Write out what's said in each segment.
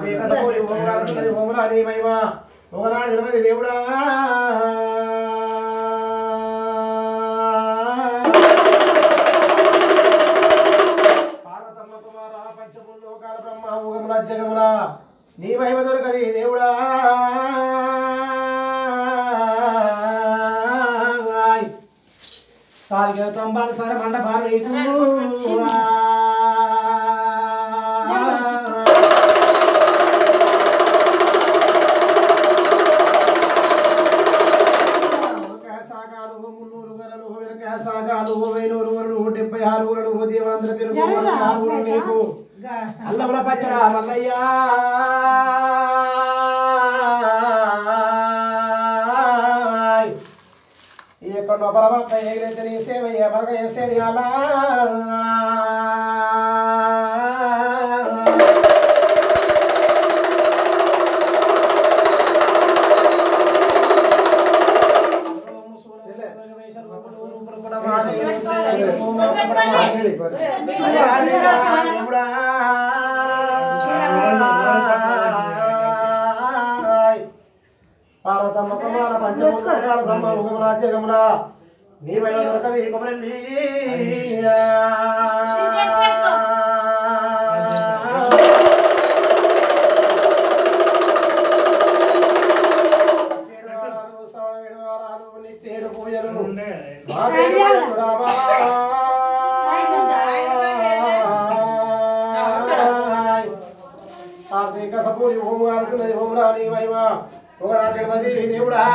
పార్వతీ కసపూరి ఓంకారతున్నది ఓములా నీ మహిమ ఒకనాడు తిరుపతి దేవుడా పార్వతమ్మ కుమార పంచముల్లోకాల బ్రహ్మ ఊగముల జగముల నీ మహిమ దొరకది దేవుడా సారిగా తంబాలు సర మండపాలు నీకు సాగాలు మున్నూరు గరలు వెనక సాగాలు వెయ్నూరు వరలు డెబ్బై ఆరు వరలు దేవాంధ్ర పెరుగు ఆరు నీకు అల్లముల పచ్చడ మల్లయ్య ఎక్కడో బలవంత ఎగిరైతే నీ సేవయ్య మరక వేసేది అలా పార్వతమ్మ కుమార పంచముఖాల బ్రహ్మ ముఖముల జగముల నీ వైన దొరకది కొమరెల్లి నిత్యేడు పూజలు ఆర్థిక సపూరి హోము ఆడుతున్నది హోమురా నీ వైవ ఒకనాడు గణపతి దేవుడా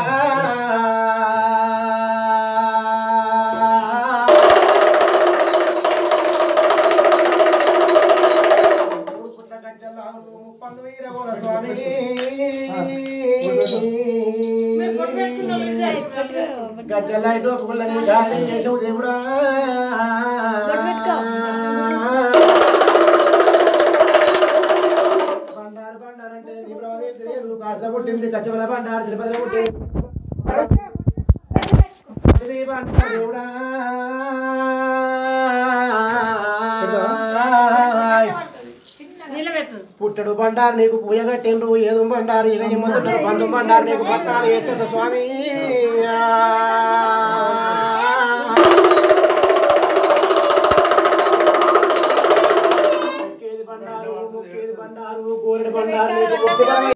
పుట్ల గజ్జల్లాగుతూ ముప్పందు వీరగోల స్వామి గజ్జల్లా ఇటు పుల్లని గాలి చేసావు దేవుడా బండారు బండారు అంటే నీ బ్రహ్మదేవి తెలియదు కాస పుట్టింది కచ్చబల బండారు తిరుపతి పుట్టింది శ్రీ బండారు దేవుడా పుట్టడు బండారు నీకు పూజ కట్టిండ్రు ఏదు బండారు ఇక ఇమ్మంటున్నారు పండు బండారు నీకు పట్టాలు వేసిండ్రు స్వామి ముక్కేది బండారు ముక్కేది బండారు కోరిడి బండారు నీకు ముక్తికరమైన